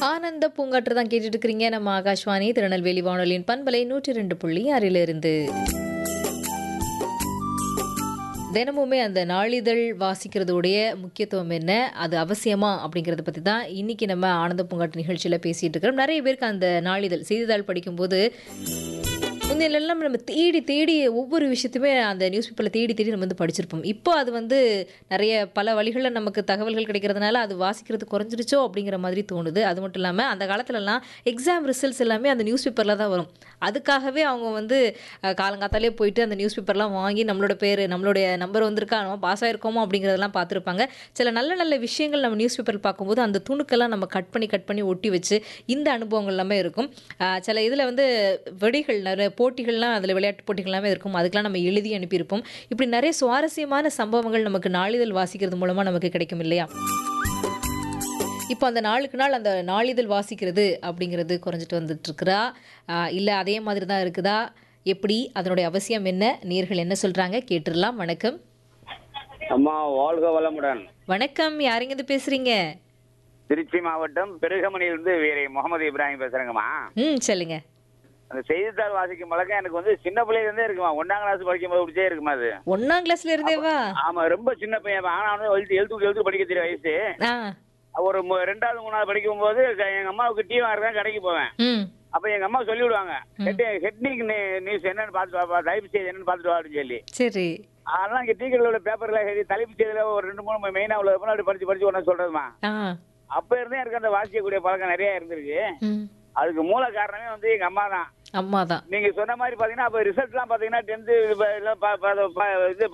ஆனந்த பூங்காற்று தான் கேட்டுட்டு இருக்கிறீங்க நம்ம ஆகாஷ்வாணி திருநெல்வேலி வானொலியின் பண்பலை நூற்றி ரெண்டு புள்ளி ஆறிலிருந்து தினமுமே அந்த நாளிதழ் வாசிக்கிறதுடைய முக்கியத்துவம் என்ன அது அவசியமா அப்படிங்கிறத பற்றி தான் இன்னைக்கு நம்ம ஆனந்த பூங்காட்டு நிகழ்ச்சியில் பேசிகிட்டு இருக்கிறோம் நிறைய பேருக்கு அந்த நாளிதழ் செய்தித்தாள் படிக்கும்போது முந்தையிலெல்லாம் நம்ம தேடி தேடி ஒவ்வொரு விஷயத்தையுமே அந்த நியூஸ் பேப்பரில் தேடி தேடி நம்ம வந்து படிச்சிருப்போம் இப்போ அது வந்து நிறைய பல வழிகளில் நமக்கு தகவல்கள் கிடைக்கிறதுனால அது வாசிக்கிறது குறைஞ்சிருச்சோ அப்படிங்கிற மாதிரி தோணுது அது மட்டும் இல்லாமல் அந்த காலத்துலலாம் எக்ஸாம் ரிசல்ட்ஸ் எல்லாமே அந்த நியூஸ் பேப்பரில் தான் வரும் அதுக்காகவே அவங்க வந்து அஹ், காலங்காத்தாலே போயிட்டு அந்த நியூஸ் பேப்பர்லாம் வாங்கி நம்மளோட பேர் நம்மளுடைய நம்பர் வந்திருக்கா நம்ம பாஸ் ஆயிருக்கோமோ அப்படிங்கிறதெல்லாம் பார்த்துருப்பாங்க சில நல்ல நல்ல விஷயங்கள் நம்ம நியூஸ் பேப்பர் பார்க்கும்போது அந்த துணுக்கெல்லாம் நம்ம கட் பண்ணி கட் பண்ணி ஒட்டி வச்சு இந்த அனுபவங்கள் எல்லாமே இருக்கும் அஹ், சில இதில் வந்து வெடிகள் நிறைய போட்டிகள்லாம் அதில் விளையாட்டு போட்டிகள் எல்லாமே இருக்கும் அதுக்கெல்லாம் நம்ம எழுதி அனுப்பியிருப்போம் இப்படி நிறைய சுவாரஸ்யமான சம்பவங்கள் நமக்கு நாளிதழ் வாசிக்கிறது மூலமாக நமக்கு கிடைக்கும் இல்லையா இப்போ அந்த நாளுக்கு நாள் அந்த நாளிதழ் வாசிக்கிறது அப்படிங்கிறது குறைஞ்சிட்டு வந்துட்டு இருக்கிறா இல்லை அதே மாதிரி தான் இருக்குதா எப்படி அதனுடைய அவசியம் என்ன நேர்கள் என்ன சொல்கிறாங்க கேட்டுடலாம் வணக்கம் அம்மா வாழ்க வளமுடன் வணக்கம் யாருங்க பேசுகிறீங்க திருச்சி மாவட்டம் பெருகமணியிலிருந்து வீரை முகமது இப்ராஹிம் பேசுறேங்கம்மா ம் சொல்லுங்க அந்த செய்தித்தாள் வாசிக்கும் பழக்கம் எனக்கு வந்து சின்ன பிள்ளையில இருந்தே இருக்குமா ஒன்னாம் கிளாஸ் படிக்கும் போது பிடிச்சே இருக்குமா அது ஒன்றாம் கிளாஸ்ல இருந்தேவா ஆமா ரொம்ப சின்ன பையன் ஆனா வந்து எழுத்து எழுத்து எழுத்து படிக்க தெரிய வயசு ஆ ஒரு மு- ரெண்டாவது மூணாவது படிக்கும் போது க- எங்க அம்மாவுக்கு டீ வாங்குறேன் கடைக்கு போவேன் ம் அப்ப எங்க அம்மா சொல்லி விடுவாங்க ஹெட் ஹெட்னிக் நியூஸ் என்னன்னு பார்த்துட்டு வா தலைப்பு செய்தி என்னன்னு பார்த்துட்டு வா அப்படின்னு சொல்லி சரி அதெல்லாம் இங்க டீக்கல்ல உள்ள பேப்பர்ல எழுதி தலைப்பு செய்தியில ஒரு ரெண்டு மூணு மெயினா உள்ள அப்படி படிச்சு படிச்சு ஒன்னு சொல்றதுமா ஆ அப்ப இருந்தே எனக்கு அந்த வாசிக்கக்கூடிய பழக்கம் நிறைய இருந்திருக்கு ம் அதுக்கு மூல காரணமே வந்து எங்க அம்மா தான் அம்மா தான் நீங்க சொன்ன மாதிரி பாத்தீங்கன்னா அப்ப ரிசல்ட் எல்லாம் பாத்தீங்கன்னா டென்த் இது